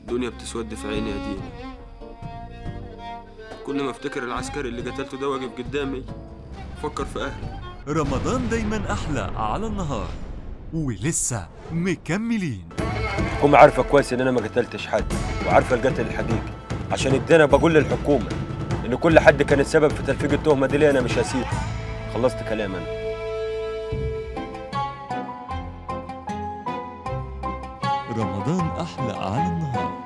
الدنيا بتسود في عيني يا دينا كل ما افتكر العسكري اللي قتلته ده واقف قدامي فكر في اهلي رمضان دايما أحلى على النهار ولسه مكملين الحكومة عارفة كويس إن أنا ما قتلتش حد وعارفة القتل الحقيقي عشان كده أنا بقول للحكومة إن كل حد كان السبب في تلفيق التهمة دي ليه أنا مش هسيبه خلصت كلام أنا رمضان أحلى على النهار